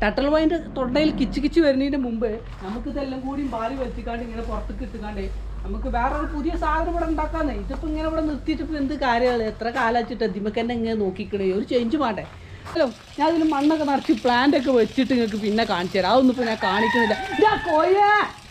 ടട്ടൽ വൈൻ്റെ തൊണ്ടയിൽ കിച്ച് കിച്ച് വരുന്നതിന് മുമ്പ് നമുക്ക് ഇതെല്ലാം കൂടി പാല് വെച്ചിക്കാണ്ട് ഇങ്ങനെ പുറത്തേക്ക് ഇട്ടുകാണ്ട് നമുക്ക് വേറെ ഒരു പുതിയ സാധനം ഇവിടെ ഉണ്ടാക്കാന്നേ ഇതിപ്പോൾ ഇങ്ങനെ ഇവിടെ നിർത്തിയിട്ട് ഇപ്പോൾ എന്ത് കാര്യമാണ് എത്ര കാലാച്ചിട്ട് ഇതിമൊക്കെ തന്നെ ഇങ്ങനെ നോക്കിക്കണേ ഒരു ചേഞ്ച് വേണ്ടേ ഹലോ ഞാൻ ഇതിൽ മണ്ണൊക്കെ നിറച്ച് പ്ലാന്റ് ഒക്കെ വെച്ചിട്ട് നിങ്ങൾക്ക് പിന്നെ കാണിച്ചു തരാം അതൊന്നും ഇപ്പോൾ ഞാൻ കാണിക്കുന്നില്ല ഇതാ കോയേ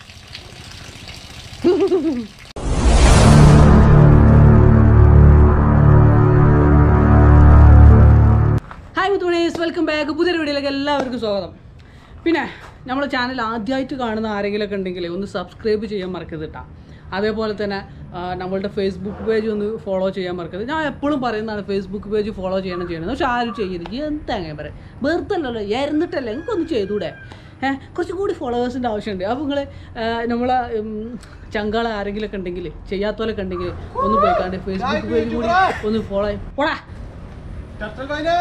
ഹായ് മുത്തുമണീസ് വെൽക്കം ബാക്ക് പുതിയൊരു വീഡിയോയിലേക്ക് എല്ലാവർക്കും സ്വാഗതം പിന്നെ നമ്മുടെ ചാനൽ ആദ്യമായിട്ട് കാണുന്ന ആരെങ്കിലുമൊക്കെ ഉണ്ടെങ്കിൽ ഒന്ന് സബ്സ്ക്രൈബ് ചെയ്യാൻ മറക്കരുത് കേട്ടോ അതേപോലെ തന്നെ ആ, നമ്മളുടെ ഫേസ്ബുക്ക് പേജ് ഒന്ന് ഫോളോ ചെയ്യാൻ മറക്കരുത് ഞാൻ എപ്പോഴും പറയുന്നതാണ് ഫേസ്ബുക്ക് പേജ് ഫോളോ ചെയ്യണം ചെയ്യണം പക്ഷെ ആരും ചെയ്യരുത് എന്താ അങ്ങനെ പറയാം വെറുതെ അല്ലല്ലോ ഇരുന്നിട്ടല്ലേ എനിക്കൊന്ന് ചെയ്തൂടെ ഏഹ് കുറച്ചും കൂടി ഫോളോവേഴ്സിൻ്റെ ആവശ്യമുണ്ട് അപ്പോൾ നിങ്ങൾ നമ്മളെ ഉം, ചങ്കാള ആരെങ്കിലുമൊക്കെ ഉണ്ടെങ്കിൽ ചെയ്യാത്തവരൊക്കെ ഉണ്ടെങ്കിൽ ഒന്ന് പോയിക്കാണ്ട് ഫേസ്ബുക്ക് പേജ് കൂടി ഒന്ന് ഫോളോ ചെയ്യും പോടാ ടട്ടൽ വൈന്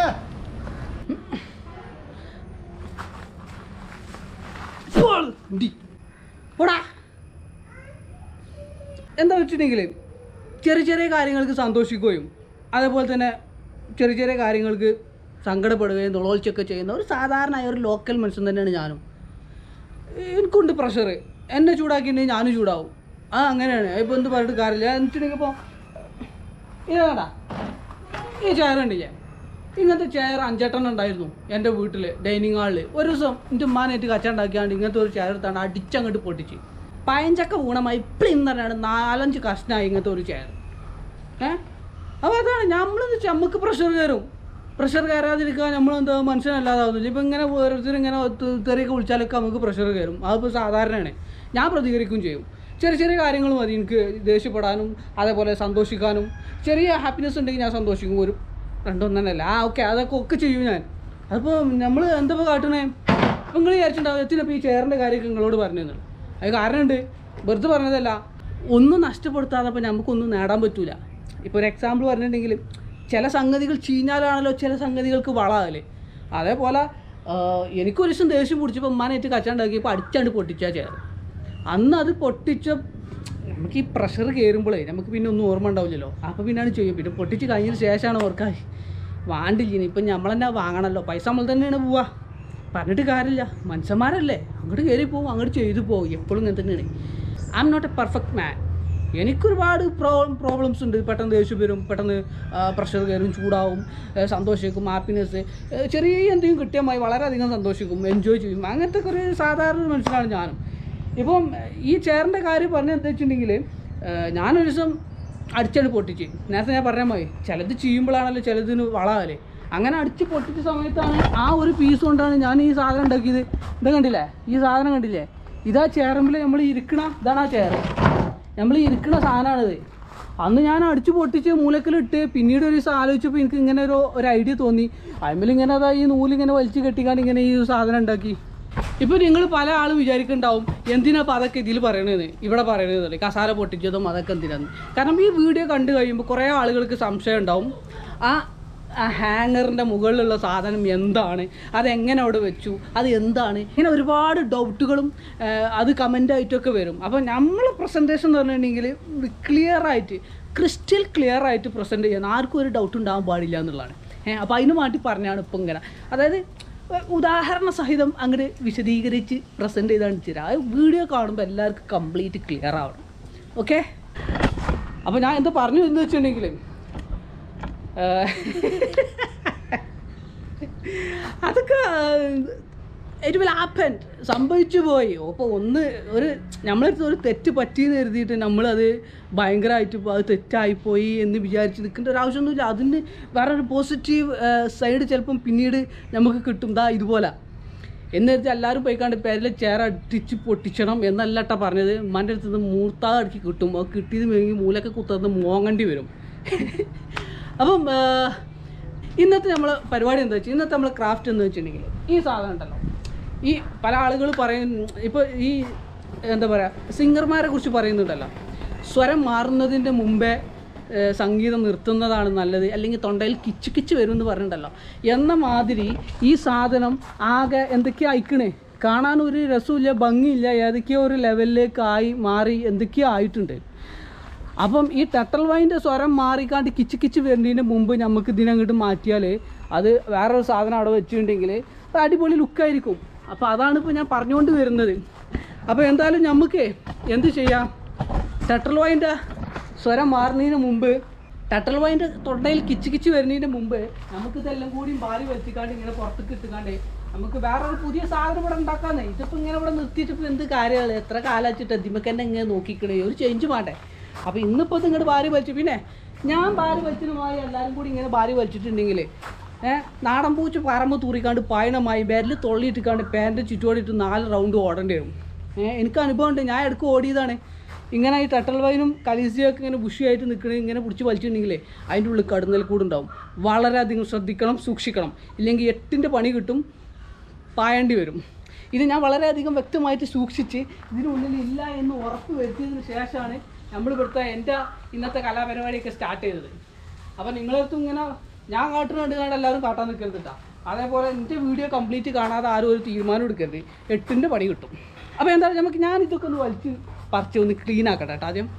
പോൾ. ഇടി. പോടാ എന്താ വെച്ചിട്ടുണ്ടെങ്കിൽ ചെറിയ ചെറിയ കാര്യങ്ങൾക്ക് സന്തോഷിക്കുകയും അതേപോലെ തന്നെ ചെറിയ ചെറിയ കാര്യങ്ങൾക്ക് സങ്കടപ്പെടുകയും നുളോൾച്ചൊക്കെ ചെയ്യുന്ന ഒരു സാധാരണ ഒരു ലോക്കൽ മനുഷ്യൻ തന്നെയാണ് ഞാനും എനിക്കുണ്ട് പ്രഷർ എന്നെ ചൂടാക്കിയിട്ടുണ്ടെങ്കിൽ ഞാനും ചൂടാവും ആ അങ്ങനെയാണ് ഇപ്പോൾ എന്ത് പറഞ്ഞിട്ട് കാര്യമില്ല എന്ന് വെച്ചിട്ടുണ്ടെങ്കിൽ ഇപ്പോൾ ഇതാണ്ടാ ഈ ചെയർ ഉണ്ടില്ലേ ഇങ്ങനത്തെ ചെയർ അഞ്ചെട്ടെണ്ണം ഉണ്ടായിരുന്നു എൻ്റെ വീട്ടിൽ ഡൈനിങ് ഹാളിൽ ഒരു ദിവസം എൻ്റെ ഉമ്മാനായിട്ട് കച്ചുണ്ടാക്കിയാണ്ട് ഇങ്ങനത്തെ ഒരു ചെയർ എടുത്താണ്ട് അടിച്ചങ്ങോട്ട് പൊട്ടിച്ച് പയഞ്ചക്ക ഊണമായി ഇപ്പഴും പറഞ്ഞാണ് നാലഞ്ച് കഷ്ണമായി ഇങ്ങനത്തെ ഒരു ചെയർ ഏ അപ്പോൾ അതാണ് നമ്മളെന്ന് വെച്ചാൽ നമുക്ക് പ്രഷർ കയറും പ്രഷർ കയറാതിരിക്കാൻ നമ്മളെന്താ മനുഷ്യനല്ലാതാവുന്നില്ല ഇപ്പം ഇങ്ങനെ ഓരോരുത്തർ ഇങ്ങനെ തെ- തെറിയൊക്കെ വിളിച്ചാലൊക്കെ നമുക്ക് പ്രഷർ കയറും അതിപ്പോൾ സാധാരണയാണ് ഞാൻ പ്രതികരിക്കുകയും ചെയ്യും ചെറിയ ചെറിയ കാര്യങ്ങൾ മതി എനിക്ക് ദേഷ്യപ്പെടാനും അതേപോലെ സന്തോഷിക്കാനും ചെറിയ ഹാപ്പിനെസ് ഉണ്ടെങ്കിൽ ഞാൻ സന്തോഷിക്കും ഒരു രണ്ടൊന്നല്ല ആ ഓക്കെ അതൊക്കെ ഒക്കെ ചെയ്യും ഞാൻ അതിപ്പോൾ നമ്മൾ എന്താ ഇപ്പോൾ കാട്ടണേ ഇപ്പം നിങ്ങൾ വിചാരിച്ചിട്ടുണ്ടാവും എത്തിനപ്പോൾ ഈ ചെയറിൻ്റെ കാര്യമൊക്കെ നിങ്ങളോട് പറഞ്ഞത് അത് കാരണമുണ്ട് വെറുതെ പറഞ്ഞതല്ല ഒന്നും നഷ്ടപ്പെടുത്താതെ അപ്പോൾ നമുക്കൊന്നും നേടാൻ പറ്റൂല ഇപ്പോൾ ഒരു എക്സാമ്പിൾ പറഞ്ഞിട്ടുണ്ടെങ്കിൽ ചില സംഗതികൾ ചീഞ്ഞാലാണല്ലോ ചില സംഗതികൾക്ക് വളാകല് അതേപോലെ ആ, എനിക്കൊരു ദിവസം ദേഷ്യം പിടിച്ചപ്പോൾ ഉമ്മാനായിട്ട് കച്ചാണ്ടാക്കിയപ്പോൾ അടിച്ചാണ്ട് പൊട്ടിച്ചാ ചെയർ അന്ന് അത് പൊട്ടിച്ച നമുക്ക് ഈ പ്രഷർ കയറുമ്പോഴേ നമുക്ക് പിന്നെ ഒന്നും ഓർമ്മ ഉണ്ടാവില്ലല്ലോ അപ്പോൾ പിന്നെയാണ് ചെയ്യും പിന്നെ പൊട്ടിച്ച് കഴിഞ്ഞതിന് ശേഷമാണ് ഓർക്കാൻ വാണ്ടില്ല ഇപ്പം നമ്മൾ തന്നെ വാങ്ങണമല്ലോ പൈസ നമ്മൾ തന്നെയാണ് പോവുക പറഞ്ഞിട്ട് കാര്യമില്ല മനുഷ്യന്മാരല്ലേ അങ്ങോട്ട് കയറി പോകും അങ്ങോട്ട് ചെയ്തു പോകും എപ്പോഴും ഇങ്ങനെ തന്നെയാണ് I'm not a perfect man എനിക്കൊരുപാട് പ്രോ പ്രോബ്ലംസ് ഉണ്ട് പെട്ടെന്ന് ദേഷ്യം വരും പെട്ടെന്ന് പ്രഷർ കയറും ചൂടാവും ഏ, സന്തോഷിക്കും ഹാപ്പിനെസ് ചെറിയ എന്തെങ്കിലും കിട്ടിയാൽ മതി വളരെയധികം സന്തോഷിക്കും എൻജോയ് ചെയ്യും അങ്ങനത്തെ ഒക്കെ ഒരു സാധാരണ ഒരു മനുഷ്യനാണ് ഞാനും ഇപ്പം ഈ ചെയറിൻ്റെ കാര്യം പറഞ്ഞ എന്താ വെച്ചിട്ടുണ്ടെങ്കിൽ ഞാനൊരു ദിവസം അടിച്ചാണ് പൊട്ടിച്ച് നേരത്തെ ഞാൻ പറഞ്ഞാൽ മതി ചിലത് ചെയ്യുമ്പോഴാണല്ലോ ചിലതിന് വളാകല്ലേ അങ്ങനെ അടിച്ച് പൊട്ടിച്ച സമയത്താണ് ആ ഒരു പീസ് കൊണ്ടാണ് ഞാൻ ഈ സാധനം ഉണ്ടാക്കിയത് ഇത് കണ്ടില്ലേ ഈ സാധനം കണ്ടില്ലേ ഇതാ ചെയറുമ്പിൽ നമ്മൾ ഇരിക്കണ ഇതാണ് ആ ചെയർ നമ്മൾ ഇരിക്കണ സാധനമാണിത് അന്ന് ഞാൻ അടിച്ചു പൊട്ടിച്ച് മൂലക്കിലിട്ട് പിന്നീട് ഒരു ദിവസം ആലോചിച്ചപ്പോൾ എനിക്ക് ഇങ്ങനെ ഒരു ഒരു ഐഡിയ തോന്നി അതിൽ ഇങ്ങനെ അതാ ഈ നൂലിങ്ങനെ വലിച്ച് കെട്ടിക്കാണ്ട് ഇങ്ങനെ ഈ ഒരു സാധനം ഉണ്ടാക്കി ഇപ്പോൾ നിങ്ങൾ പല ആളും വിചാരിക്കുന്നുണ്ടാവും എന്തിനാ അപ്പോൾ അതൊക്കെ ഇതിൽ പറയണത് ഇവിടെ പറയണത് കസാര പൊട്ടിച്ചതും അതൊക്കെ എന്തിനാന്ന് കാരണം ഈ വീഡിയോ കണ്ടു കഴിയുമ്പോൾ കുറേ ആളുകൾക്ക് സംശയം ഉണ്ടാവും ആ ആ ഹാങ്ങറിൻ്റെ മുകളിലുള്ള സാധനം എന്താണ് അതെങ്ങനെ അവിടെ വെച്ചു അത് എന്താണ് ഇങ്ങനെ ഒരുപാട് ഡൗട്ടുകളും അത് കമൻ്റായിട്ടൊക്കെ വരും അപ്പോൾ നമ്മളെ പ്രസൻറ്റേഷൻ എന്ന് പറഞ്ഞിട്ടുണ്ടെങ്കിൽ ക്ലിയർ ആയിട്ട് ക്രിസ്റ്റൽ ക്ലിയർ ആയിട്ട് പ്രസൻറ്റ് ചെയ്യാൻ ആർക്കും ഒരു ഡൗട്ട് ഉണ്ടാകാൻ പാടില്ല എന്നുള്ളതാണ് ഏഹ് അപ്പോൾ അതിന് വേണ്ടി പറഞ്ഞാണ് ഇപ്പം ഇങ്ങനെ അതായത് ഉദാഹരണ സഹിതം അങ്ങോട്ട് വിശദീകരിച്ച് പ്രസൻറ്റ് ചെയ്താണ് തരാം ആ വീഡിയോ കാണുമ്പോൾ എല്ലാവർക്കും കംപ്ലീറ്റ് ക്ലിയർ ആവണം ഓക്കെ അപ്പോൾ ഞാൻ എന്താ പറഞ്ഞു എന്ന് വെച്ചിട്ടുണ്ടെങ്കിൽ അതൊക്കെ ഇറ്റ് വിൽ ആപ്പൻ സംഭവിച്ചു പോയി അപ്പോൾ ഒന്ന് ഒരു നമ്മളടുത്ത് ഒരു തെറ്റ് പറ്റിയെന്ന് കരുതിയിട്ട് നമ്മളത് ഭയങ്കരമായിട്ട് ഇപ്പൊ അത് തെറ്റായിപ്പോയി എന്ന് വിചാരിച്ച് നിൽക്കേണ്ട ഒരു ആവശ്യമൊന്നുമില്ല അതിന് വേറൊരു പോസിറ്റീവ് സൈഡ് ചിലപ്പം പിന്നീട് നമുക്ക് കിട്ടും ദാ ഇതുപോലെ എന്നിട്ട് എല്ലാവരും പോയിക്കാണ്ട് പേരിൽ ചേർ അടിച്ച് പൊട്ടിച്ചണം എന്നല്ല കേട്ടോ പറഞ്ഞത് ഉമ്മാൻ്റെ അടുത്ത് നിന്ന് മൂർത്താ അടിച്ച് കിട്ടും അത് കിട്ടിയത് മെഴുകി മൂലൊക്കെ കുത്തത് മോങ്ങേണ്ടി വരും അപ്പം ആ, ഇന്നത്തെ നമ്മൾ പരിപാടി എന്താ വെച്ചാൽ ഇന്നത്തെ നമ്മൾ ക്രാഫ്റ്റ് എന്ന് വെച്ചിട്ടുണ്ടെങ്കിൽ ഈ സാധനം ഉണ്ടല്ലോ ഈ പല ആളുകൾ പറയും ഇപ്പോൾ ഈ എന്താ പറയുക സിംഗർമാരെ കുറിച്ച് പറയുന്നുണ്ടല്ലോ സ്വരം മാറുന്നതിൻ്റെ മുമ്പേ ഏഹ്, സംഗീതം നിർത്തുന്നതാണ് നല്ലത് അല്ലെങ്കിൽ തൊണ്ടയിൽ കിച്ച് കിച്ച് വരും എന്ന് പറഞ്ഞിട്ടുണ്ടല്ലോ എന്ന മാതിരി ഈ സാധനം ആകെ എന്തൊക്കെയോ അയക്കണേ കാണാൻ ഒരു രസമില്ല ഭംഗിയില്ല ഏതൊക്കെയോ ഒരു ലെവലിലേക്ക് ആയി മാറി എന്തൊക്കെയോ ആയിട്ടുണ്ട് അപ്പം ഈ ടട്ടൽ വൈൻ്റെ സ്വരം മാറിക്കാണ്ട് കിച്ച് കിച്ച് വരുന്നതിന് മുമ്പ് നമുക്ക് ഇതിനങ്ങോട്ട് മാറ്റിയാൽ അത് വേറൊരു സാധനം അവിടെ വെച്ചിട്ടുണ്ടെങ്കിൽ ഒരു അടിപൊളി ലുക്കായിരിക്കും അപ്പോൾ അതാണ് ഇപ്പോൾ ഞാൻ പറഞ്ഞുകൊണ്ട് വരുന്നത് അപ്പോൾ എന്തായാലും നമുക്ക് എന്ത് ചെയ്യാം ടട്ടൽ വൈൻ്റെ സ്വരം മാറുന്നതിന് മുമ്പ് ടട്ടൽ വൈൻ്റെ തൊണ്ടയിൽ കിച്ച് കിച്ച് വരുന്നതിന് മുമ്പ് നമുക്ക് ഇതെല്ലാം കൂടി ബാലി വലിച്ചിക്കാണ്ട് ഇങ്ങനെ പുറത്തേക്ക് ഇട്ടുകാണ്ട് നമുക്ക് വേറെ ഒരു പുതിയ സാധനം ഇവിടെ ഉണ്ടാക്കാന്നേ ഇതിപ്പോൾ ഇങ്ങനെ ഇവിടെ നിർത്തിയിട്ട് ഇപ്പോൾ എന്ത് കാര്യമാണ് എത്ര കാലാച്ചിട്ട് ഇതിമക്ക് തന്നെ ഇങ്ങനെ നോക്കിക്കണേ ഒരു ചേഞ്ച് വേണ്ടേ അപ്പോൾ ഇന്നിപ്പോൾ ഇത് ഇങ്ങോട്ട് ബാരി വലിച്ചു പിന്നെ ഞാൻ ബാരി വലിച്ചതുമായി എല്ലാവരും കൂടി ഇങ്ങനെ ബാരി വലിച്ചിട്ടുണ്ടെങ്കിൽ ഏഹ് നാടൻ പൂച്ച് പറമ്പ് തൂറിക്കാണ്ട് പായണമായി ബാരിൽ തൊള്ളിയിട്ടിക്കാണ്ട് പാൻറ്റ് ചുറ്റോടിയിട്ട് നാല് റൗണ്ട് ഓടേണ്ടി വരും ഏഹ് എനിക്ക് അനുഭവം ഉണ്ട് ഞാൻ ഇടയ്ക്ക് ഓടിയതാണ് ഇങ്ങനെ ഈ ടട്ടൽ വൈനും കലീസിയൊക്കെ ഇങ്ങനെ ബുഷിയായിട്ട് നിൽക്കണ ഇങ്ങനെ പിടിച്ച് വലിച്ചിട്ടുണ്ടെങ്കിലേ അതിൻ്റെ ഉള്ളിൽ കടുന്നൽ കൂടുണ്ടാവും വളരെയധികം ശ്രദ്ധിക്കണം സൂക്ഷിക്കണം ഇല്ലെങ്കിൽ എട്ടിൻ്റെ പണി കിട്ടും പായേണ്ടി വരും ഇത് ഞാൻ വളരെയധികം വ്യക്തമായിട്ട് സൂക്ഷിച്ച് ഇതിനുള്ളിൽ ഇല്ല എന്ന് ഉറപ്പ് വരുത്തിയതിന് ശേഷമാണ് നമ്മൾ ഇവിടുത്തെ എൻ്റെ ഇന്നത്തെ കലാപരിപാടിയൊക്കെ സ്റ്റാർട്ട് ചെയ്തത് അപ്പോൾ നിങ്ങളടുത്തും ഇങ്ങനെ ഞാൻ കാട്ടുന്നുണ്ട് കാണാൻ എല്ലാവരും കാട്ടാൻ നിൽക്കരുത് കേട്ടോ അതേപോലെ എൻ്റെ വീഡിയോ കംപ്ലീറ്റ് കാണാതെ ആരും ഒരു തീരുമാനം എടുക്കരുത് എട്ടിൻ്റെ പണി കിട്ടും അപ്പോൾ എന്തായാലും നമുക്ക് ഞാൻ ഇതൊക്കെ ഒന്ന് വലിച്ച് പറിച്ച് ഒന്ന് ക്ലീൻ ആക്കട്ടെ കേട്ടോ ആദ്യം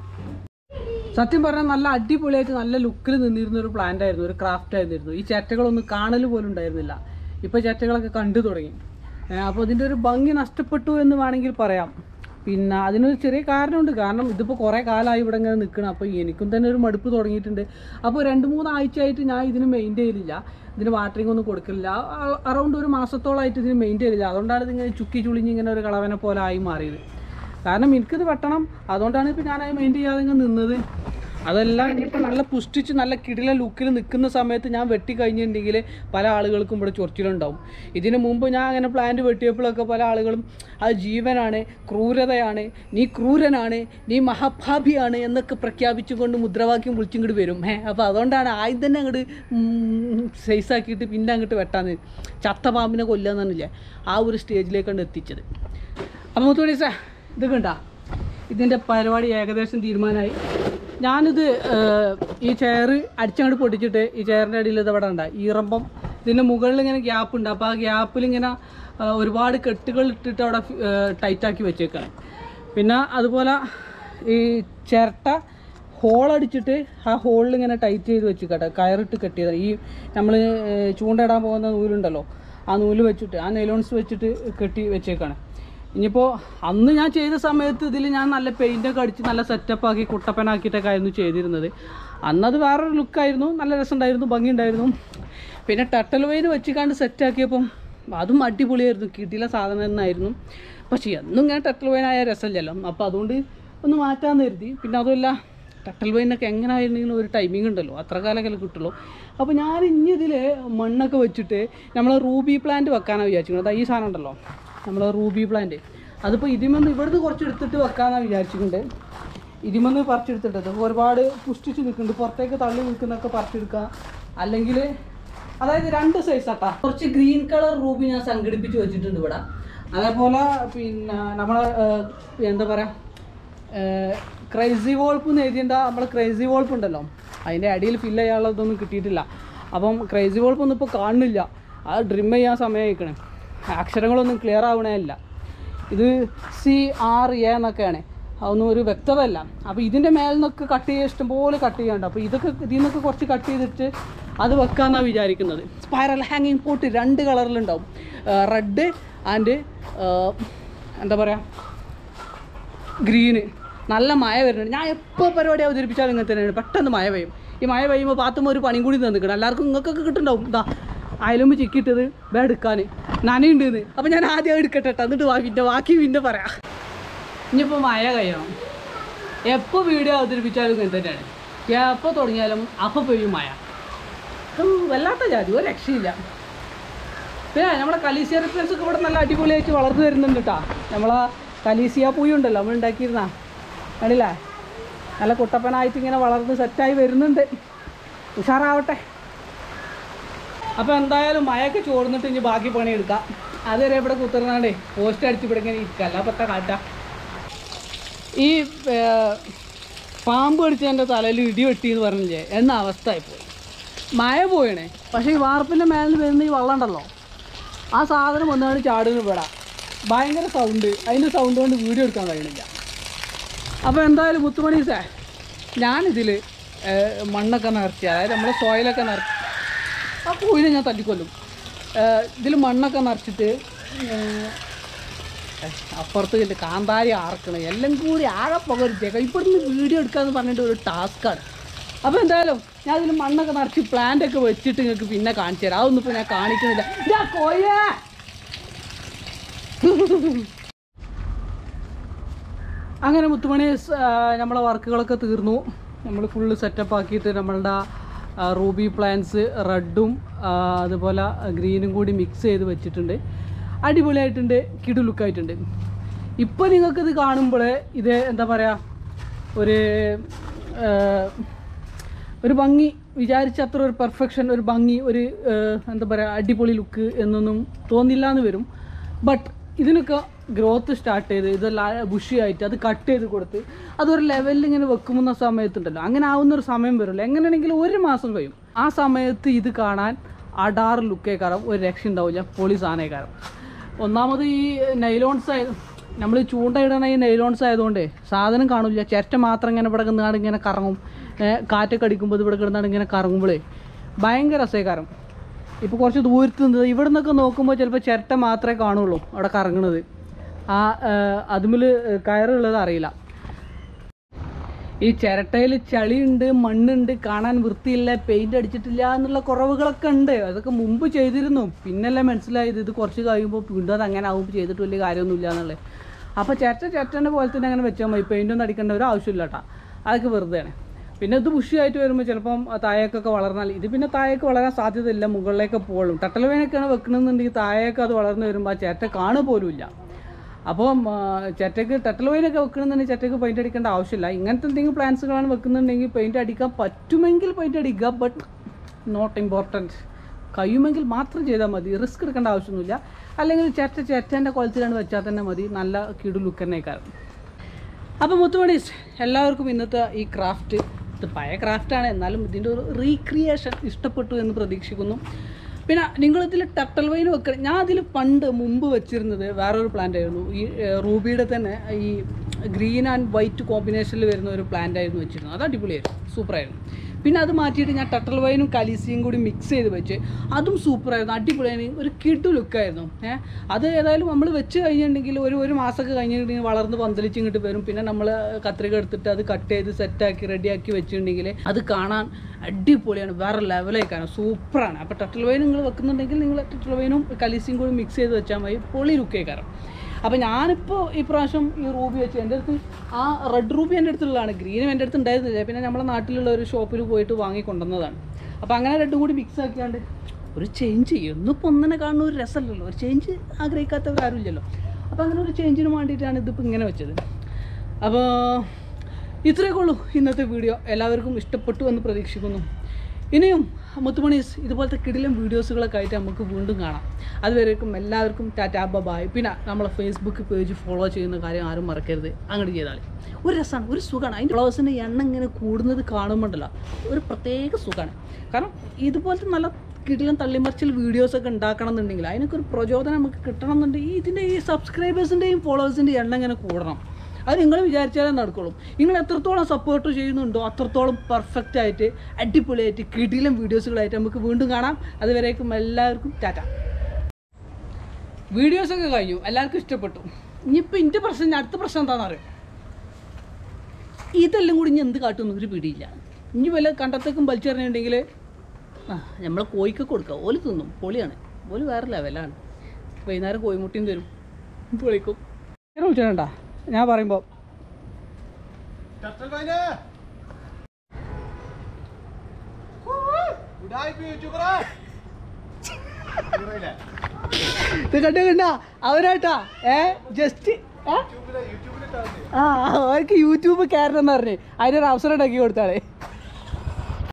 സത്യം പറഞ്ഞാൽ നല്ല അടിപൊളിയായിട്ട് നല്ല ലുക്കിൽ നിന്നിരുന്ന ഒരു പ്ലാന്റ് ആയിരുന്നു ഒരു ക്രാഫ്റ്റ് ആയിരുന്നു ഈ ചേറ്റകളൊന്നും കാണൽ പോലും ഉണ്ടായിരുന്നില്ല ഇപ്പോൾ ചേറ്റകളൊക്കെ കണ്ടു തുടങ്ങി അപ്പോൾ ഇതിൻ്റെ ഒരു ഭംഗി നഷ്ടപ്പെട്ടു എന്ന് വേണമെങ്കിൽ പറയാം പിന്നെ അതിനൊരു ചെറിയ കാരണമുണ്ട് കാരണം ഇതിപ്പോൾ കുറേ കാലമായി ഇവിടെ ഇങ്ങനെ നിൽക്കണം അപ്പോൾ എനിക്കും തന്നെ ഒരു മടുപ്പ് തുടങ്ങിയിട്ടുണ്ട് അപ്പോൾ രണ്ട് മൂന്ന് ആഴ്ചയായിട്ട് ഞാൻ ഇതിന് മെയിൻറ്റെയിൻ ചെയ്തില്ല ഇതിന് വാട്ടറിംഗ് ഒന്നും കൊടുക്കില്ല അറൗണ്ട് ഒരു മാസത്തോളമായിട്ട് ഇതിന് മെയിൻറ്റെയിൻ ചെയ്തില്ല അതുകൊണ്ടാണ് ഇതിങ്ങനെ ചുക്കി ചുളിഞ്ഞ് ഇങ്ങനെ ഒരു കളവനെ പോലെ ആയി മാറിയത് കാരണം എനിക്കിത് വെട്ടണം അതുകൊണ്ടാണ് ഇപ്പോൾ ഞാൻ അത് മെയിൻറ്റെയിൻ ചെയ്യാതെ ഇങ്ങ് നിന്നത് അതെല്ലാം ഇനിയിപ്പോൾ നല്ല പുഷ്ടിച്ച് നല്ല കിടില ലുക്കിൽ നിൽക്കുന്ന സമയത്ത് ഞാൻ വെട്ടി കഴിഞ്ഞിട്ടുണ്ടെങ്കിൽ പല ആളുകൾക്കും ഇവിടെ ചൊറിച്ചിലുണ്ടാവും ഇതിനു മുമ്പ് ഞാൻ അങ്ങനെ പ്ലാന്റ് വെട്ടിയപ്പോഴൊക്കെ പല ആളുകളും അത് ജീവനാണ് ക്രൂരതയാണ് നീ ക്രൂരനാണ് നീ മഹാഭാപിയാണ് എന്നൊക്കെ പ്രഖ്യാപിച്ചുകൊണ്ട് മുദ്രാവാക്യം വിളിച്ചിങ്ങോട്ട് വരും ഏ അപ്പോൾ അതുകൊണ്ടാണ് ആദ്യം തന്നെ അങ്ങോട്ട് സൈസാക്കിയിട്ട് പിന്നെ അങ്ങോട്ട് വെട്ടാന്ന് ചത്ത പാമ്പിനെ കൊല്ലുക എന്നല്ലേ ആ ഒരു സ്റ്റേജിലേക്കാണ് എത്തിച്ചത് അപ്പോൾ മുത്തോടി സാർ ഇത് കണ്ട ഇതിൻ്റെ പരിപാടി ഏകദേശം തീരുമാനമായി ഞാനിത് ഏഹ്, ഈ ചെയർ അടിച്ചങ്ങോട്ട് പൊട്ടിച്ചിട്ട് ഈ ചെയറിൻ്റെ അടിയിൽ ഇത് ഇവിടെ ഉണ്ട് ഈറമ്പം ഇതിൻ്റെ മുകളിൽ ഇങ്ങനെ ഗ്യാപ്പ് ഉണ്ട് അപ്പോൾ ആ ഗ്യാപ്പിൽ ഇങ്ങനെ ഏഹ്, ഒരുപാട് കെട്ടുകൾ ഇട്ടിട്ട് അവിടെ ടൈറ്റാക്കി വെച്ചേക്കാണ് പിന്നെ അതുപോലെ ഈ ചിരട്ട ഹോളടിച്ചിട്ട് ആ ഹോളിൽ ഇങ്ങനെ ടൈറ്റ് ചെയ്ത് വെച്ചിക്കട്ടെ കയറിട്ട് കെട്ടിയത് ഈ നമ്മൾ ചൂണ്ടയിടാൻ പോകുന്ന നൂലുണ്ടല്ലോ ആ നൂല് വെച്ചിട്ട് ആ നെലോൺസ് വെച്ചിട്ട് കെട്ടി വെച്ചേക്കാണ് ഇനിയിപ്പോൾ അന്ന് ഞാൻ ചെയ്ത സമയത്ത് ഇതിൽ ഞാൻ നല്ല പെയിൻ്റൊക്കെ അടിച്ച് നല്ല സെറ്റപ്പ് ആക്കി കുട്ടപ്പനാക്കിയിട്ടൊക്കെ ആയിരുന്നു ചെയ്തിരുന്നത് അന്നത് വേറൊരു ലുക്കായിരുന്നു നല്ല രസമുണ്ടായിരുന്നു ഭംഗിയുണ്ടായിരുന്നു പിന്നെ ടട്ടൽ വൈന് വെച്ചിക്കാണ്ട് സെറ്റാക്കിയപ്പം അതും അടിപൊളിയായിരുന്നു കിട്ടിയില്ല സാധനം തന്നെയായിരുന്നു പക്ഷേ എന്നും ഇങ്ങനെ ടട്ടൽ വൈനായ രസമില്ലല്ലോ അപ്പോൾ അതുകൊണ്ട് ഒന്ന് മാറ്റാമെന്ന് കരുതി പിന്നെ അതുമല്ല ടട്ടൽ വൈനൊക്കെ എങ്ങനെ ആയിരുന്നെങ്കിലും ഒരു ടൈമിംഗ് ഉണ്ടല്ലോ അത്ര കാലമൊക്കെ കിട്ടുള്ളൂ അപ്പോൾ ഞാൻ ഇനി ഇതിൽ മണ്ണൊക്കെ വെച്ചിട്ട് നമ്മൾ റൂബി പ്ലാന്റ് വെക്കാനാണ് വിചാരിച്ചിരിക്കുന്നത് അതാ ഈ സാധനം ഉണ്ടല്ലോ നമ്മൾ റൂബി പ്ലാന്റ് അതിപ്പോൾ ഇതിമെന്ന് ഇവിടുന്ന് കുറച്ച് എടുത്തിട്ട് വെക്കാനാണ് വിചാരിച്ചിട്ടുണ്ട് ഇതിമെന്ന് പറിച്ചെടുത്തിട്ടത് ഒരുപാട് പുഷ്ടിച്ച് നിൽക്കുന്നുണ്ട് പുറത്തേക്ക് തള്ളി നിൽക്കുന്നൊക്കെ പറിച്ചെടുക്കുക അല്ലെങ്കിൽ അതായത് രണ്ട് സൈസ് ആട്ടാ കുറച്ച് ഗ്രീൻ കളർ റൂബി ഞാൻ സംഘടിപ്പിച്ച് വെച്ചിട്ടുണ്ട് ഇവിടെ അതേപോലെ പിന്നെ നമ്മളെ ഏഹ്, എന്താ പറയുക ക്രൈസി വോൾപ്പ് എന്ന് എഴുതിയിട്ട് നമ്മൾ ക്രൈസി വോൾപ്പ് ഉണ്ടല്ലോ അതിൻ്റെ അടിയിൽ ഫില്ല് ചെയ്യാനുള്ളതൊന്നും കിട്ടിയിട്ടില്ല അപ്പം ക്രൈസി വോൾപ്പ് ഒന്നും ഇപ്പോൾ കാണുന്നില്ല അത് ഡ്രിം ചെയ്യാൻ സമയമായിക്കണേ അക്ഷരങ്ങളൊന്നും ക്ലിയർ ആവണേ ഇല്ല ഇത് സി ആർ എ എന്നൊക്കെയാണ് അതൊന്നും ഒരു വ്യക്തത അല്ല അപ്പോൾ ഇതിൻ്റെ മേലിൽ നിന്നൊക്കെ കട്ട് ചെയ്യാൻ ഇഷ്ടംപോലെ കട്ട് ചെയ്യാണ്ട് അപ്പോൾ ഇതൊക്കെ ഇതിൽ നിന്നൊക്കെ കുറച്ച് കട്ട് ചെയ്തിട്ട് അത് വെക്കാമെന്നാണ് വിചാരിക്കുന്നത് സ്പൈറൽ ഹാങ്ങിങ് പോട്ട് രണ്ട് കളറിലുണ്ടാവും റെഡ് ആൻഡ് എന്താ പറയുക ഗ്രീന് നല്ല മഴ വരുന്നുണ്ട് ഞാൻ എപ്പോൾ പരിപാടി അവതരിപ്പിച്ചാലും ഇങ്ങനെ തന്നെയാണ് പെട്ടെന്ന് മഴ പെയ്യും ഈ മഴ പെയ്യുമ്പോൾ പാത്തുമ്പോൾ ഒരു പണിയും കൂടി തന്നിക്കണം എല്ലാവർക്കും നിങ്ങൾക്കൊക്കെ കിട്ടുന്നുണ്ടാവും ഇതാ അയലുമ്പ് ചിക്കിട്ടത് വേ എടുക്കാൻ നനയുണ്ട് അപ്പോൾ ഞാൻ ആദ്യം എടുക്കട്ടെ ട്ടോ. എന്നിട്ട് വാ പിന്നെ ബാക്കി പിന്നെ പറയാം ഇനിയിപ്പോൾ മഴ കഴിയണം എപ്പോൾ വീഡിയോ അവതരിപ്പിച്ചാലും ഇങ്ങനെ തന്നെയാണ് എപ്പോൾ തുടങ്ങിയാലും അപ്പോൾ പെയ്യും മഴ ഇത് വല്ലാത്ത ജാതി ഒരു രക്ഷയില്ല പിന്നെ നമ്മളെ കലീസിയ റിഫറൻസ് ഒക്കെ ഇവിടെ നല്ല അടിപൊളിയായിട്ട് വളർന്നു വരുന്നുണ്ട് കേട്ടോ നമ്മളെ കലീസിയ പൂയി ഉണ്ടല്ലോ നമ്മൾ ഉണ്ടാക്കിയിരുന്ന കണ്ടില്ലേ നല്ല കുട്ടപ്പനായിട്ട് ഇങ്ങനെ വളർന്ന് സെറ്റായി വരുന്നുണ്ട് ഉഷാറാവട്ടെ അപ്പോൾ എന്തായാലും മഴയൊക്കെ ചോർന്നിട്ട് ഇനി ബാക്കി പണി എടുക്കാം അതുവരെ ഇവിടെ കുത്തിർന്നാണ്ടേ പോസ്റ്റ് അടിച്ച് ഇവിടെ ഇങ്ങനെ ഇരിക്കുക അല്ല പറ്റ കാട്ടാ ഈ ഏർ, പാമ്പ് കടിച്ച് എൻ്റെ തലയിൽ ഇടി വെട്ടി എന്ന് പറഞ്ഞില്ലേ എന്ന അവസ്ഥയായിപ്പോയി മഴ പോയണേ പക്ഷേ ഈ വാർപ്പിൻ്റെ മേലിൽ വരുന്ന ഈ വെള്ളം ഉണ്ടല്ലോ ആ സാധനം വന്നാണ് ചാടുന്നത് ഇവിടെ ഭയങ്കര സൗണ്ട് അതിൻ്റെ സൗണ്ട് കൊണ്ട് വീഡിയോ എടുക്കാൻ കഴിയണില്ല അപ്പോൾ എന്തായാലും മുത്തുമണി സേ ഞാനിതിൽ മണ്ണൊക്കെ നിറച്ച് അതായത് നമ്മളെ സോയിലൊക്കെ നിറച്ച് ആ പൂവിനെ ഞാൻ തല്ലിക്കൊല്ലും ഇതിൽ മണ്ണൊക്കെ നിറച്ചിട്ട് ഏഹ്, അപ്പുറത്ത് ഇല്ല കാന്താരി ആർക്കണം എല്ലാം കൂടി ആകെ പകരിച്ചേക്കാം ഇവിടുന്ന് വീഡിയോ എടുക്കാന്ന് പറഞ്ഞിട്ട് ഒരു ടാസ്ക്കാണ് അപ്പോൾ എന്തായാലും ഞാൻ അതിൽ മണ്ണൊക്കെ നിറച്ച് പ്ലാന്റ് ഒക്കെ വെച്ചിട്ട് നിങ്ങൾക്ക് പിന്നെ കാണിച്ചു തരാം അതൊന്നും ഇപ്പോൾ ഞാൻ കാണിക്കുന്നില്ല ഇതാ കോയേ അങ്ങനെ മുത്തുമണി സ്- ആ, നമ്മളെ വർക്കുകളൊക്കെ തീർന്നു നമ്മൾ ഫുള്ള് സെറ്റപ്പ് ആക്കിയിട്ട് നമ്മളുടെ ആ, റൂബി പ്ലാന്റ്സ് റെഡും ആ, അതുപോലെ ഗ്രീനും കൂടി മിക്സ് ചെയ്ത് വെച്ചിട്ടുണ്ട് അടിപൊളിയായിട്ടുണ്ട് കിടു ലുക്കായിട്ടുണ്ട് ഇപ്പോൾ നിങ്ങൾക്കിത് കാണുമ്പോൾ ഇത് എന്താ പറയുക ഒരു ആ, ഒരു ഭംഗി വിചാരിച്ച അത്ര ഒരു പെർഫെക്ഷൻ ഒരു ഭംഗി ഒരു ആ, എന്താ പറയുക അടിപൊളി ലുക്ക് എന്നൊന്നും തോന്നില്ല എന്ന് വരും ബട്ട് ഇതിനൊക്കെ ഗ്രോത്ത് സ്റ്റാർട്ട് ചെയ്ത് ഇതെല്ലാം ബുഷിയായിട്ട് അത് കട്ട് ചെയ്ത് കൊടുത്ത് അതൊരു ലെവലിൽ ഇങ്ങനെ വെക്കുമെന്ന സമയത്തുണ്ടല്ലോ അങ്ങനെ ആവുന്ന ഒരു സമയം വരുമല്ലോ എങ്ങനെയാണെങ്കിലും ഒരു മാസം കഴിയും ആ സമയത്ത് ഇത് കാണാൻ അടാർ ലുക്കേക്കാരം ഒരു രക്ഷ ഉണ്ടാവില്ല പൊളി സാധനേക്കാരം ഒന്നാമത് ഈ നൈലോൺസ് ആയ നമ്മൾ ചൂണ്ടയിടണ ഈ നൈലോൺസ് ആയതുകൊണ്ട് സാധനം കാണില്ല ചിരട്ട മാത്രം ഇങ്ങനെ ഇവിടെ കിടന്നാണ് ഇങ്ങനെ കറങ്ങും ഏ, കാറ്റൊക്കെ അടിക്കുമ്പോൾ ഇത് ഇവിടെ കിടന്നാണ് ഇങ്ങനെ കറങ്ങുമ്പോഴേ ഭയങ്കര രസേക്കാരം ഇപ്പോൾ കുറച്ച് ദൂരത്ത് നിന്ന് ഇവിടെ നിന്നൊക്കെ നോക്കുമ്പോൾ ചിലപ്പോൾ ചിരട്ട മാത്രമേ കാണുള്ളൂ അവിടെ കറങ്ങണത് ആ അതുമിൽ കയറുള്ളത് അറിയില്ല ഈ ചിരട്ടയിൽ ചളിയുണ്ട് മണ്ണുണ്ട് കാണാൻ വൃത്തിയില്ല പെയിന്റ് അടിച്ചിട്ടില്ല എന്നുള്ള കുറവുകളൊക്കെ ഉണ്ട് അതൊക്കെ മുമ്പ് ചെയ്തിരുന്നു പിന്നല്ലേ മനസ്സിലായത് ഇത് കുറച്ച് കഴിയുമ്പോൾ വീണ്ടും അത് അങ്ങനെ ആവുമ്പോൾ ചെയ്തിട്ട് വലിയ കാര്യമൊന്നുമില്ല എന്നുള്ളത് അപ്പോൾ ചിരട്ട ചിരട്ടേൻ്റെ പോലെ തന്നെ അങ്ങനെ വെച്ചാൽ മതി പെയിൻ്റ് ഒന്നും അടിക്കേണ്ട ഒരു ആവശ്യമില്ല കേട്ടോ അതൊക്കെ വെറുതെയാണ് പിന്നെ ഇത് ബുഷിയായിട്ട് വരുമ്പോൾ ചിലപ്പം താഴേക്കൊക്കെ വളർന്നാൽ ഇത് പിന്നെ താഴേക്ക് വളരാൻ സാധ്യതയില്ല മുകളിലേക്ക് പോകും ടട്ടലവേനൊക്കെയാണ് വെക്കണമെന്നുണ്ടെങ്കിൽ താഴേക്ക് അത് വളർന്നു വരുമ്പോൾ ആ ചിരട്ട കാണുക പോലും ഇല്ല അപ്പം ആ, ചെറ്റക്ക് ടെട്ടലോയിനൊക്കെ വെക്കണമെന്നുണ്ടെങ്കിൽ ചെറ്റക്ക് പെയിന്റ് അടിക്കേണ്ട ആവശ്യമില്ല ഇങ്ങനത്തെ എന്തെങ്കിലും പ്ലാൻസുകളാണ് വെക്കുന്നുണ്ടെങ്കിൽ പെയിന്റ് അടിക്കാൻ പറ്റുമെങ്കിൽ പെയിന്റ് അടിക്കുക ബട്ട് നോട്ട് ഇമ്പോർട്ടൻറ്റ് കഴിയുമെങ്കിൽ മാത്രം ചെയ്താൽ മതി റിസ്ക് എടുക്കേണ്ട ആവശ്യമൊന്നുമില്ല അല്ലെങ്കിൽ ചെറ്റ ചെറ്റേൻ്റെ കുളത്തിലാണ് വെച്ചാൽ തന്നെ മതി നല്ല കിടു ലുക്ക് തന്നെ കാരണം അപ്പോൾ മുത്തുമണീസ് എല്ലാവർക്കും ഇന്നത്തെ ഈ ക്രാഫ്റ്റ് ഇത് പഴയ ക്രാഫ്റ്റാണ് എന്നാലും ഇതിൻ്റെ ഒരു റീക്രിയേഷൻ ഇഷ്ടപ്പെട്ടു എന്ന് പ്രതീക്ഷിക്കുന്നു പിന്നെ നിങ്ങളിതിൽ ടട്ടൽ വൈൻ വെക്കണം ഞാൻ അതിൽ പണ്ട് മുമ്പ് വെച്ചിരുന്നത് വേറൊരു പ്ലാന്റ് ആയിരുന്നു ഈ ഏഹ്, റൂബിയുടെ തന്നെ ഈ ഗ്രീൻ ആൻഡ് വൈറ്റ് കോമ്പിനേഷനിൽ വരുന്ന ഒരു പ്ലാന്റ് ആയിരുന്നു വെച്ചിരുന്നത് അത് അടിപൊളിയായിരുന്നു സൂപ്പറായിരുന്നു പിന്നെ അത് മാറ്റിയിട്ട് ഞാൻ ടട്ടൽ വൈനും കലീസിയും കൂടി മിക്സ് ചെയ്ത് വെച്ച് അതും സൂപ്പറായിരുന്നു അടിപൊളിയായിരുന്നു ഒരു കിട്ടു ലുക്കായിരുന്നു ഏഹ് അത് ഏതായാലും നമ്മൾ വെച്ച് കഴിഞ്ഞിട്ടുണ്ടെങ്കിൽ ഒരു ഒരു മാസമൊക്കെ കഴിഞ്ഞിട്ടുണ്ടെങ്കിൽ വളർന്ന് പന്തലിച്ച് ഇങ്ങോട്ട് വരും പിന്നെ നമ്മൾ കത്രിക എടുത്തിട്ട് അത് കട്ട് ചെയ്ത് സെറ്റാക്കി റെഡിയാക്കി വെച്ചിട്ടുണ്ടെങ്കിൽ അത് കാണാൻ അടിപൊളിയാണ് വേറെ ലെവലേക്കാണ് സൂപ്പറാണ് അപ്പോൾ ടട്ടൽ വൈൻ നിങ്ങൾ വെക്കുന്നുണ്ടെങ്കിൽ നിങ്ങൾ ടട്ടൽ വൈനും കലീസിയും കൂടി മിക്സ് ചെയ്ത് വെച്ചാൽ മതി പൊളി ലുക്കേക്കാരം അപ്പോൾ ഞാനിപ്പോൾ ഈ പ്രാവശ്യം ഈ റൂബി വെച്ച് എൻ്റെ അടുത്ത് ആ റെഡ് റൂബി എൻ്റെ അടുത്തുള്ളതാണ് ഗ്രീനും എൻ്റെ അടുത്ത് ഉണ്ടായിരുന്നില്ല പിന്നെ നമ്മളെ നാട്ടിലുള്ള ഒരു ഷോപ്പിൽ പോയിട്ട് വാങ്ങി കൊണ്ടുവന്നതാണ് അപ്പോൾ അങ്ങനെ രണ്ടും കൂടി മിക്സ് ആക്കിയാണ്ട് ഒരു ചേഞ്ച് ചെയ്യും ഒന്നിപ്പോൾ ഒന്നിനെ കാണുന്ന ഒരു രസമല്ലല്ലോ ഒരു ചേഞ്ച് ആഗ്രഹിക്കാത്തവരാരും ഇല്ലല്ലോ അപ്പോൾ അങ്ങനെ ഒരു ചേഞ്ചിന് വേണ്ടിയിട്ടാണ് ഇതിപ്പോൾ ഇങ്ങനെ വെച്ചത് അപ്പോൾ ഇത്രയൊക്കെ ഉള്ളൂ ഇന്നത്തെ വീഡിയോ എല്ലാവർക്കും ഇഷ്ടപ്പെട്ടു എന്ന് പ്രതീക്ഷിക്കുന്നു ഇനിയും മുത്തുമണീസ് ഇതുപോലത്തെ കിടിലം വീഡിയോസുകളൊക്കെ ആയിട്ട് നമുക്ക് വീണ്ടും കാണാം അതുവരേക്കും എല്ലാവർക്കും ടാറ്റാ ബബായ് പിന്നെ നമ്മളെ ഫേസ്ബുക്ക് പേജ് ഫോളോ ചെയ്യുന്ന കാര്യം ആരും മറക്കരുത് അങ്ങോട്ട് ചെയ്താൽ ഒരു രസമാണ് ഒരു സുഖമാണ് അതിൻ്റെ ഫ്ലവേഴ്സിൻ്റെ എണ്ണം ഇങ്ങനെ കൂടുന്നത് കാണുമ്പോണ്ടല്ലോ ഒരു പ്രത്യേക സുഖമാണ് കാരണം ഇതുപോലത്തെ നല്ല കിടിലം തള്ളിമറിച്ചിൽ വീഡിയോസൊക്കെ ഉണ്ടാക്കണം എന്നുണ്ടെങ്കിൽ അതിനൊക്കെ ഒരു പ്രചോദനം നമുക്ക് കിട്ടണം എന്നുണ്ടെങ്കിൽ ഇതിൻ്റെ ഈ സബ്സ്ക്രൈബേഴ്സിൻ്റെയും ഫോളോവേഴ്സിൻ്റെയും എണ്ണം ഇങ്ങനെ കൂടണം അത് നിങ്ങൾ വിചാരിച്ചാലേ നടക്കുള്ളൂ നിങ്ങൾ എത്രത്തോളം സപ്പോർട്ട് ചെയ്യുന്നുണ്ടോ അത്രത്തോളം പെർഫെക്റ്റ് ആയിട്ട് അടിപൊളിയായിട്ട് കിടിലം വീഡിയോസുകളായിട്ട് നമുക്ക് വീണ്ടും കാണാം അതുവരേക്കും എല്ലാവർക്കും ടാറ്റ വീഡിയോസൊക്കെ കഴിഞ്ഞു എല്ലാവർക്കും ഇഷ്ടപ്പെട്ടു ഇനിയിപ്പോൾ എൻ്റെ പ്രശ്നം ഇനി അടുത്ത പ്രശ്നം എന്താണെന്ന് അറിയാം ഇതെല്ലാം കൂടി ഇനി എന്ത് കാട്ടുമെന്ന് ഒരു പിടിയില്ല ഇനി വല്ല കണ്ടത്തേക്കും വലിച്ചെറിഞ്ഞിട്ടുണ്ടെങ്കിൽ ആ നമ്മൾ കോഴിക്കൊക്കെ കൊടുക്കുക ഓല് തിന്നും പൊളിയാണ് ഓല് വേറെ ലെവലാണ് വൈകുന്നേരം കോഴിമുട്ടിയും തരും പൊളിക്കും ഇങ്ങനെ വിളിച്ചേണ്ട ഞാൻ പറയുമ്പോൾ ടർട്ടൽ വൈന് ഉഡായിപ്പ് യൂട്യൂബറാ ഹീറോയില്ലേ? ഇത് കണ്ട കണ്ട അവരാട്ടാ ഏ ജസ്റ്റ് യൂട്യൂബിലെ യൂട്യൂബിലിട്ടാ മതി. ആ അവർക്ക് യൂട്യൂബ് കയറണം എന്ന് പറഞ്ഞ് അതിനൊരു അവസരം ഉണ്ടാക്കി കൊടുത്താളേ